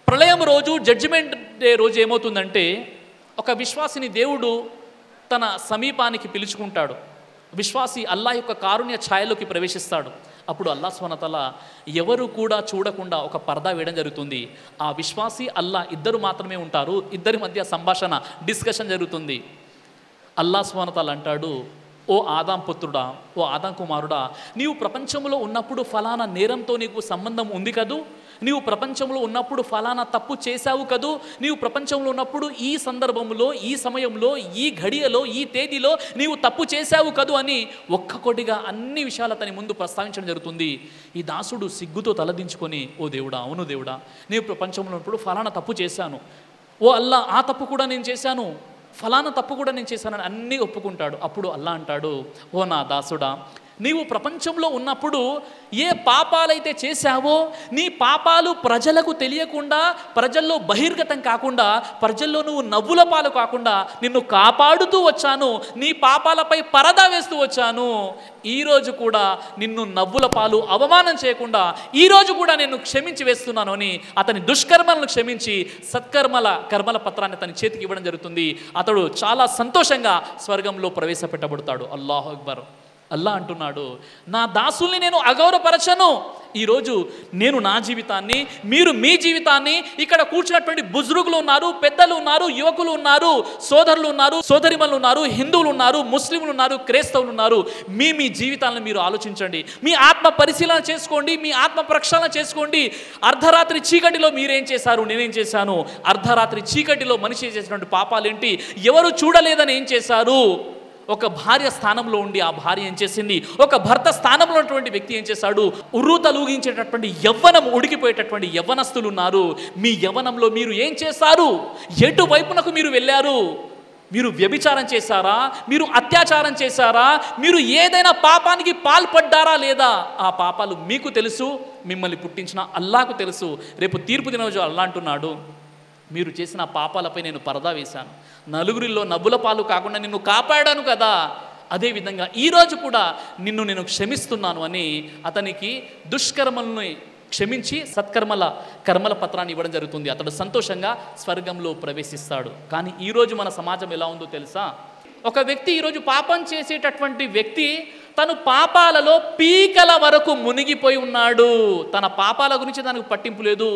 ప్రళయం రోజు judgement day రోజు ఏమవుతుందంటే ఒక విశ్వాసిని దేవుడు తన సమీపానికి పిలుచుకుంటాడు విశ్వాసి అల్లా యొక్క కారుణ్య ఛాయలోకి ప్రవేశిస్తాడు అప్పుడు అల్లా స్వనతల ఎవరు కూడా చూడకుండా ఒక పరదా వేయడం జరుగుతుంది ఆ విశ్వాసి అల్లా ఇద్దరు మాత్రమే ఉంటారు ఇద్దరి మధ్య సంభాషణ డిస్కషన్ జరుగుతుంది అల్లా స్వనతలు అంటాడు ఓ ఆదాం పుత్రుడా ఓ ఆదాం కుమారుడా నీవు ప్రపంచంలో ఉన్నప్పుడు ఫలానా నేరంతో నీకు సంబంధం ఉంది కదూ నీవు ప్రపంచంలో ఉన్నప్పుడు ఫలానా తప్పు చేశావు కదూ నీవు ప్రపంచంలో ఉన్నప్పుడు ఈ సందర్భంలో ఈ సమయంలో ఈ ఘడియలో ఈ తేదీలో నీవు తప్పు చేశావు కదూ అని ఒక్కొక్కటిగా అన్ని విషయాలు అతని ముందు ప్రస్తావించడం జరుగుతుంది ఈ దాసుడు సిగ్గుతో తలదించుకొని ఓ దేవుడా అవును దేవుడా నేను ప్రపంచంలో ఉన్నప్పుడు ఫలానా తప్పు చేశాను ఓ అల్లా ఆ తప్పు కూడా నేను చేశాను ఫలానా తప్పు కూడా నేను చేశానని అన్నీ ఒప్పుకుంటాడు అప్పుడు అల్లా అంటాడు ఓ నా దాసుడా నీవు ప్రపంచంలో ఉన్నప్పుడు ఏ పాపాలైతే చేశావో నీ పాపాలు ప్రజలకు తెలియకుండా ప్రజల్లో బహిర్గతం కాకుండా ప్రజల్లో నువ్వు నవ్వుల పాలు కాకుండా నిన్ను కాపాడుతూ వచ్చాను నీ పాపాలపై పరదా వేస్తూ వచ్చాను ఈరోజు కూడా నిన్ను నవ్వుల పాలు అవమానం చేయకుండా ఈరోజు కూడా నేను క్షమించి వేస్తున్నాను అని అతని దుష్కర్మలను క్షమించి సత్కర్మల కర్మల పత్రాన్ని అతని చేతికి ఇవ్వడం జరుగుతుంది అతడు చాలా సంతోషంగా స్వర్గంలో ప్రవేశపెట్టబడతాడు అల్లాహ్ అక్బర్ అల్లా అంటున్నాడు నా దాసుల్ని నేను అగౌరవపరచను ఈరోజు నేను నా జీవితాన్ని మీరు మీ జీవితాన్ని ఇక్కడ కూర్చున్నటువంటి బుజురుగులు ఉన్నారు పెద్దలు ఉన్నారు యువకులు ఉన్నారు సోదరులు ఉన్నారు సోదరిమలు ఉన్నారు హిందువులు ఉన్నారు ముస్లింలు ఉన్నారు క్రైస్తవులు ఉన్నారు మీ మీ జీవితాలను మీరు ఆలోచించండి మీ ఆత్మ పరిశీలన చేసుకోండి మీ ఆత్మ ప్రక్షాళన చేసుకోండి అర్ధరాత్రి చీకటిలో మీరేం చేశారు నేనేం చేశాను అర్ధరాత్రి చీకటిలో మనిషి చేసినటువంటి పాపాలేంటి ఎవరు చూడలేదని ఏం చేశారు ఒక భార్య స్థానంలో ఉండి ఆ భార్య ఏం చేసింది ఒక భర్త స్థానంలో ఉన్నటువంటి వ్యక్తి ఏం చేశాడు ఉర్రూత లూగించేటటువంటి యవ్వనం ఉడికిపోయేటటువంటి యవ్వనస్తులు ఉన్నారు మీ యవ్వనంలో మీరు ఏం చేశారు ఎటు వైపునకు మీరు వెళ్ళారు మీరు వ్యభిచారం చేశారా మీరు అత్యాచారం చేశారా మీరు ఏదైనా పాపానికి పాల్పడ్డారా లేదా ఆ పాపాలు మీకు తెలుసు మిమ్మల్ని పుట్టించిన అల్లాకు తెలుసు రేపు తీర్పు దినరోజు అల్లా అంటున్నాడు మీరు చేసిన పాపాలపై నేను పరదా వేశాను నలుగురిలో నవ్వుల పాలు కాకుండా నిన్ను కాపాడాను కదా అదేవిధంగా ఈరోజు కూడా నిన్ను నేను క్షమిస్తున్నాను అని అతనికి దుష్కర్మల్ని క్షమించి సత్కర్మల కర్మల పత్రాన్ని ఇవ్వడం జరుగుతుంది అతడు సంతోషంగా స్వర్గంలో ప్రవేశిస్తాడు కానీ ఈరోజు మన సమాజం ఎలా ఉందో తెలుసా ఒక వ్యక్తి ఈరోజు పాపం చేసేటటువంటి వ్యక్తి తను పాపాలలో పీకల వరకు మునిగిపోయి ఉన్నాడు తన పాపాల గురించి తనకు పట్టింపు లేదు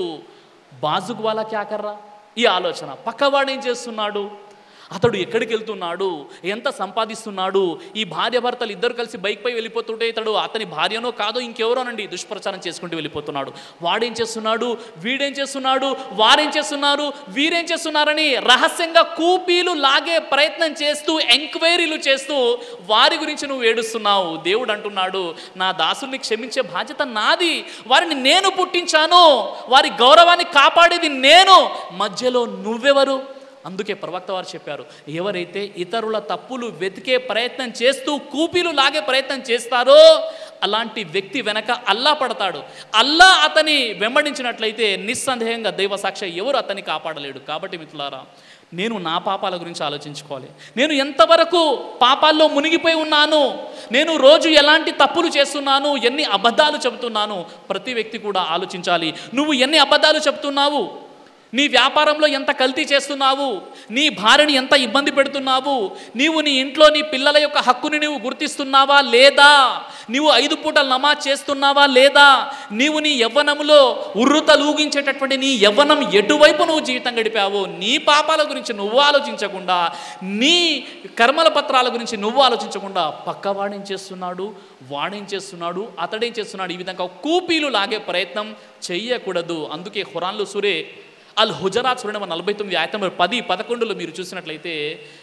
బాజుకు వాళ్ళ క్యాకర్రా ఈ ఆలోచన పక్కవాడు ఏం చేస్తున్నాడు అతడు ఎక్కడికి వెళ్తున్నాడు ఎంత సంపాదిస్తున్నాడు ఈ భార్య భర్తలు ఇద్దరు కలిసి బైక్పై వెళ్ళిపోతుంటే ఇతడు అతని భార్యనో కాదో ఇంకెవరోనండి దుష్ప్రచారం చేసుకుంటూ వెళ్ళిపోతున్నాడు వాడేం చేస్తున్నాడు వీడేం చేస్తున్నాడు వారేం చేస్తున్నారు వీరేం చేస్తున్నారని రహస్యంగా కూపీలు లాగే ప్రయత్నం చేస్తూ ఎంక్వైరీలు చేస్తూ వారి గురించి నువ్వు ఏడుస్తున్నావు దేవుడు అంటున్నాడు నా దాసుల్ని క్షమించే బాధ్యత నాది వారిని నేను పుట్టించాను వారి గౌరవాన్ని కాపాడేది నేను మధ్యలో నువ్వెవరు అందుకే ప్రవక్త వారు చెప్పారు ఎవరైతే ఇతరుల తప్పులు వెతికే ప్రయత్నం చేస్తూ కూపీలు లాగే ప్రయత్నం చేస్తారో అలాంటి వ్యక్తి వెనక అల్లా పడతాడు అల్లా అతని వెంబడించినట్లయితే నిస్సందేహంగా దైవ సాక్షి ఎవరు అతన్ని కాపాడలేడు కాబట్టి మిత్రులారా నేను నా పాపాల గురించి ఆలోచించుకోవాలి నేను ఎంతవరకు పాపాల్లో మునిగిపోయి ఉన్నాను నేను రోజు ఎలాంటి తప్పులు చేస్తున్నాను ఎన్ని అబద్ధాలు చెబుతున్నాను ప్రతి వ్యక్తి కూడా ఆలోచించాలి నువ్వు ఎన్ని అబద్ధాలు చెప్తున్నావు నీ వ్యాపారంలో ఎంత కల్తీ చేస్తున్నావు నీ భార్యని ఎంత ఇబ్బంది పెడుతున్నావు నీవు నీ ఇంట్లో నీ పిల్లల యొక్క హక్కుని నీవు గుర్తిస్తున్నావా లేదా నీవు ఐదు పూటలు నమాజ్ చేస్తున్నావా లేదా నీవు నీ యవ్వనంలో ఉర్రుత లూగించేటటువంటి నీ యవ్వనం ఎటువైపు నువ్వు జీవితం గడిపావో నీ పాపాల గురించి నువ్వు ఆలోచించకుండా నీ కర్మల పత్రాల గురించి నువ్వు ఆలోచించకుండా పక్కవాడేం చేస్తున్నాడు వాడేం చేస్తున్నాడు అతడేం చేస్తున్నాడు ఈ విధంగా కూపీలు లాగే ప్రయత్నం చెయ్యకూడదు అందుకే ఖురాన్లు సురే అల్ హుజరాత్ చూడండి మన నలభై తొమ్మిది ఆయత నెంబర్ పది పదకొండులో మీరు చూసినట్లయితే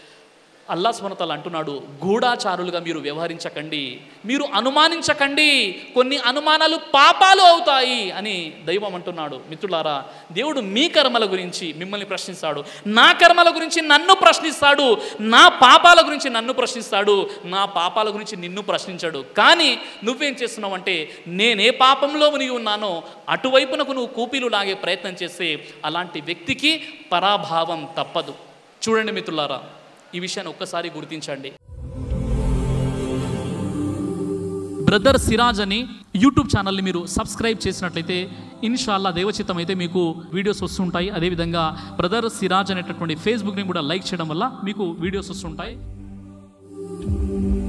అల్లా స్మరతలు అంటున్నాడు గూఢాచారులుగా మీరు వ్యవహరించకండి మీరు అనుమానించకండి కొన్ని అనుమానాలు పాపాలు అవుతాయి అని దైవం అంటున్నాడు మిత్రులారా దేవుడు మీ కర్మల గురించి మిమ్మల్ని ప్రశ్నిస్తాడు నా కర్మల గురించి నన్ను ప్రశ్నిస్తాడు నా పాపాల గురించి నన్ను ప్రశ్నిస్తాడు నా పాపాల గురించి నిన్ను ప్రశ్నించాడు కానీ నువ్వేం చేస్తున్నావంటే నేనే పాపంలో మునిగి ఉన్నానో అటువైపునకు నువ్వు కూపీలు లాగే ప్రయత్నం చేస్తే అలాంటి వ్యక్తికి పరాభావం తప్పదు చూడండి మిత్రులారా ఈ విషయాన్ని ఒక్కసారి గుర్తించండి బ్రదర్ సిరాజ్ అని యూట్యూబ్ ఛానల్ని మీరు సబ్స్క్రైబ్ చేసినట్లయితే ఇన్షాల్లా దేవచిత్తం అయితే మీకు వీడియోస్ వస్తుంటాయి అదేవిధంగా బ్రదర్ సిరాజ్ అనేటటువంటి ఫేస్బుక్ని కూడా లైక్ చేయడం వల్ల మీకు వీడియోస్ వస్తుంటాయి